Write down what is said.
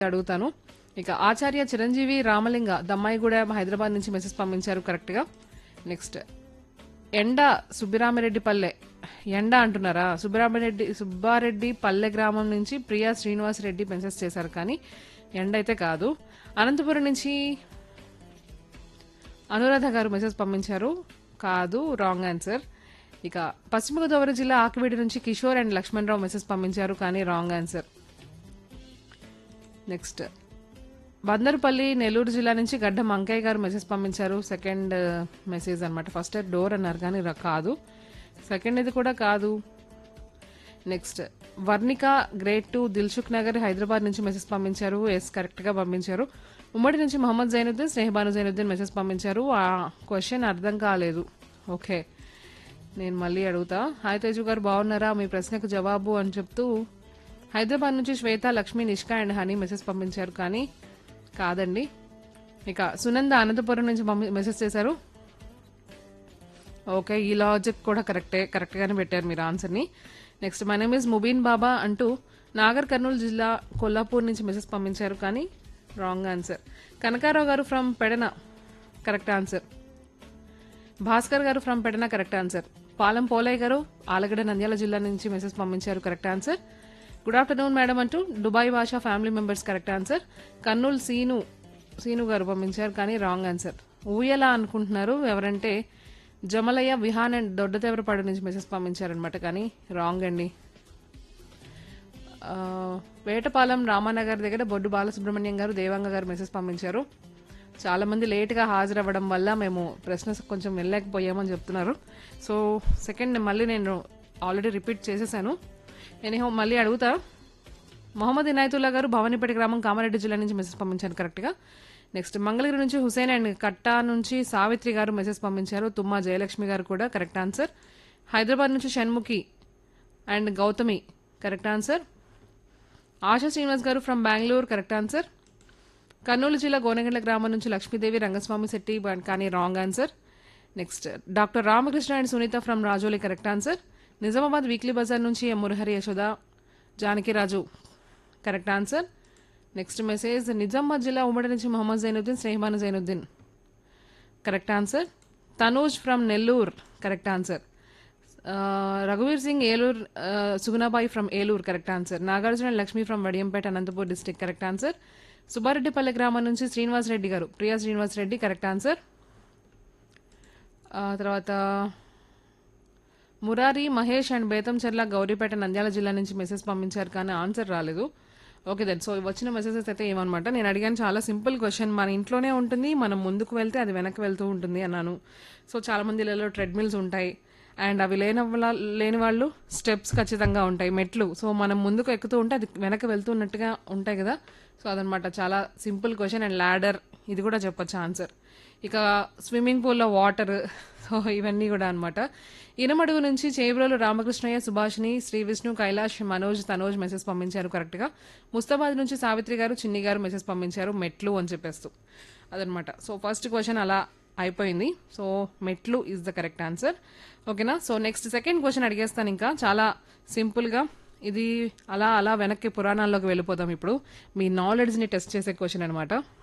అడుగుతాను ఇక ఆచార్య చిరంజీవి రామలింగ దమ్మాయిగూడ హైదరాబాద్ నుంచి మెసేజ్ పంపించారు కరెక్ట్ గా నెక్స్ట్ ఎండ సుబ్బిరామిరెడ్డి పల్లె ఎండ అంటున్నారా సుబ్బిరామిరెడ్డి సుబ్బారెడ్డి పల్లె గ్రామం నుంచి ప్రియా శ్రీనివాస్ రెడ్డి మెసేజ్ చేశారు కానీ ఎండ అయితే కాదు అనంతపురం నుంచి అనురాధ గారు మెసేజ్ పంపించారు కాదు రాంగ్ ఆన్సర్ ఇక పశ్చిమ గోదావరి జిల్లా ఆకివీడి నుంచి కిషోర్ అండ్ లక్ష్మణ్ రావు మెసేజ్ పంపించారు కానీ wrong answer next Bandarupalli Nellore జిల్లా నుంచి గడ్డ మంకయ్య గారు మెసేజ్ పంపించారు సెకండ్ మెసేజ్ అన్నమాట ఫస్ట్ డోర్ అన్నారు కానీ ర- కాదు సెకండ్ ఇది కూడా కాదు next Varnika grade two Dilsukhnagar Hyderabad నుంచి మెసేజ్ పంపించారు ఎస్ కరెక్ట్ గా పంపించారు ఉమ్మడి నుంచి మహమ్మద్ జైనుద్దీన్ స్నేహబాను జైనుద్దీన్ మెసేజ్ పంపించారు ఆ క్వశ్చన్ అర్థం కాలేదు ఓకే నేను మళ్ళీ అడుగుతా హాయ్ తేజు గారు బాగున్నారా మీ ప్రశ్నకు జవాబు అని చెప్తూ హైదరాబాద్ నుంచి Shweta Lakshmi Nishka and Honey message పంపించారు కానీ కాదండి ఇక సునంద అనంతపురం నుంచి పంపి- మెసేజ్ చేశారు ఓకే ఈ లాజిక్ కూడా కరెక్టే కరెక్ట్ గానే పెట్టారు మీరు ఆన్సర్ ని next my name is Mubeen Baba అంటూ నాగర్ కర్నూలు జిల్లా కొల్లాపూర్ నుంచి మెసేజ్ పంపించారు కానీ రాంగ్ ఆన్సర్ కనకారావు గారు from Pedana correct answer Bhaskar గారు from Pedana correct answer Palem Polayya గారు ఆలగడ్డ నంద్యాల జిల్లా నుంచి మెసేజ్ పంపించారు correct answer good afternoon madam అంటూ Dubai Basha family members correct answer Kurnool Seenu Seenu గారు పంపించారు కానీ రాంగ్ ఆన్సర్ ఊయల అనుకుంటున్నారు ఎవరంటే జమలయ్య విహాన్ అండ్ దొడ్డదేవరపాడు నుంచి మెసేజ్ పంపించారనమాట కానీ రాంగ్ అండి ఆ, వేటపాలెం రామానగర్ దగ్గర బొడ్డు బాలసుబ్రహ్మణ్యం గారు దేవాంగ గారు మెసేజ్ పంపించారు చాలా మంది లేట్ గా హాజరవ్వడం వల్ల మేము ప్రశ్న కొంచెం వెళ్ళలేకపోయామని చెప్తున్నారు సో సెకండ్ మళ్ళీ నేను ఆల్రెడీ రిపీట్ చేసేసాను ఎనీహో మళ్ళీ అడుగుతా మొహమ్మద్ ఇనాయతుల్లా గారు భవానీపేట గ్రామం కామారెడ్డి జిల్లా నుంచి మెసేజ్ పంపించారు కరెక్ట్గా నెక్స్ట్ మంగళగిరి నుంచి హుసేన్ అండ్ కట్టా నుంచి సావిత్రి గారు మెసేజ్ పంపించారు తుమ్మా జయలక్ష్మి గారు కూడా కరెక్ట్ ఆన్సర్ హైదరాబాద్ నుంచి Shanmukhi and Gautami correct answer Asha Srinivas గారు from Bengaluru correct answer Kurnool జిల్లా గోనగండ్ల గ్రామం నుంచి లక్ష్మీదేవి రంగస్వామి శెట్టి బట్ కానీ wrong answer next doctor Ramakrishna and Sunitha from Rajoli correct answer Nizamabad weekly Bazar నుంచి M Murahari Yashoda Janakiraju correct answer next message Nizamabad జిల్లా ఉమ్మడి నుంచి Mohammed Jainuddin Snehaman Jainuddin correct answer Tanuj from Nellore correct answer రఘువీర్ Singh Eluru Sugunabai from ఏలూర్ correct answer Nagarjuna Lakshmi from Vadiyampeta Anantapur district correct answer Subbareddipalle గ్రామం నుంచి శ్రీనివాస్ రెడ్డి గారు ప్రియా శ్రీనివాస్ రెడ్డి కరెక్ట్ ఆన్సర్ ఆ, తర్వాత మురారి మహేష్ అండ్ బేతంచెర్ల గౌరీపేట నంద్యాల జిల్లా నుంచి మెసేజ్ పంపించారు కానీ ఆన్సర్ రాలేదు ఓకే దెన్ సో వచ్చిన మెసేజెస్ అయితే ఏమన్నమాట నేను అడిగాను చాలా సింపుల్ క్వశ్చన్ మన ఇంట్లోనే ఉంటుంది మనం ముందుకు వెళ్తే అది వెనక్కి వెళ్తూ ఉంటుంది అన్నాను సో చాలా మంది ఇళ్ళలో ట్రెడ్మిల్స్ ఉంటాయి అండ్ అవి లేని వాళ్ళ- లేని వాళ్ళు స్టెప్స్ ఖచ్చితంగా ఉంటాయి మెట్లు సో మనం ముందుకు ఎక్కుతూ ఉంటే అది వెనక్కి వెళ్తున్నట్టుగా ఉంటాయి కదా సో అదనమాట చాలా సింపుల్ క్వశ్చన్ అండ్ ల్యాడర్ ఇది కూడా చెప్పొచ్చు ఆన్సర్ ఇక స్విమ్మింగ్ పూల్లో వాటర్ సో ఇవన్నీ కూడా అనమాట ఇనమడుగు నుంచి చేబ్రోలు రామకృష్ణయ్య సుభాష్ని శ్రీ విష్ణు కైలాష్ మనోజ్ తనోజ్ మెసేజ్ పంపించారు కరెక్ట్గా ముస్తాబాద్ నుంచి సావిత్రి గారు చిన్ని గారు మెసేజ్ పంపించారు మెట్లు అని చెప్పేస్తూ అదనమాట సో ఫస్ట్ క్వశ్చన్ అలా అయిపోయింది సో మెట్లు ఈజ్ ద కరెక్ట్ ఆన్సర్ ఓకేనా సో నెక్స్ట్ సెకండ్ క్వశ్చన్ అడిగేస్తాను ఇంకా చాలా సింపుల్గా ఇది అలా అలా వెనక్కి పురాణాల్లోకి వెళ్ళిపోదాం ఇప్పుడు మీ నాలెడ్జ్ని టెస్ట్ చేసే క్వశ్చన్ అనమాట